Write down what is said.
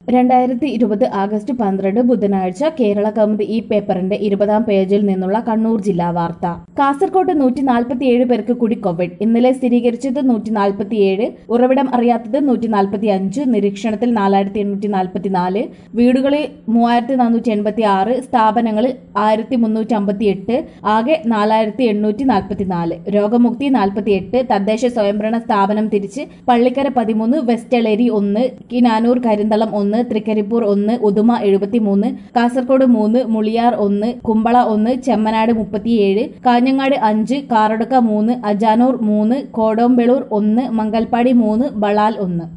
രണ്ടായിരത്തി ഇരുപത് ആഗസ്റ്റ് പന്ത്രണ്ട് ബുധനാഴ്ച കേരള കൗമുദി ഈ പേപ്പറിന്റെ ഇരുപതാം പേജിൽ നിന്നുള്ള കണ്ണൂർ ജില്ലാ വാർത്ത കാസർകോട്ട് നൂറ്റി നാൽപ്പത്തിയേഴ് പേർക്ക് കൂടി കോവിഡ് ഇന്നലെ സ്ഥിരീകരിച്ചത് നൂറ്റി നാൽപ്പത്തിയേഴ് ഉറവിടം അറിയാത്തത് നൂറ്റി നാൽപ്പത്തി അഞ്ച് നിരീക്ഷണത്തിൽ നാലായിരത്തി എണ്ണൂറ്റി നാൽപ്പത്തിനാല് വീടുകളിൽ മൂവായിരത്തി നാനൂറ്റി എൺപത്തി ആറ് സ്ഥാപനങ്ങളിൽ ആയിരത്തി മുന്നൂറ്റി അമ്പത്തി എട്ട് ആകെ നാലായിരത്തി എണ്ണൂറ്റി നാൽപ്പത്തിനാല് രോഗമുക്തി നാൽപ്പത്തി എട്ട് തദ്ദേശ സ്വയംഭരണ സ്ഥാപനം തിരിച്ച് പള്ളിക്കര പതിമൂന്ന് വെസ്റ്റളേരി ഒന്ന് കിനാനൂർ കരിന്തളം ഒന്ന് തൃക്കരിപ്പൂർ ഒന്ന് ഉദുമ എഴുപത്തിമൂന്ന് കാസർഗോഡ് മൂന്ന് മുളിയാർ ഒന്ന് കുമ്പള ഒന്ന് ചെമ്മനാട് മുപ്പത്തിയേഴ് കാഞ്ഞങ്ങാട് അഞ്ച് കാറടുക്ക മൂന്ന് അജാനൂർ മൂന്ന് കോടോമ്പെളൂർ ഒന്ന് മംഗൽപ്പാടി മൂന്ന് ബളാൽ ഒന്ന്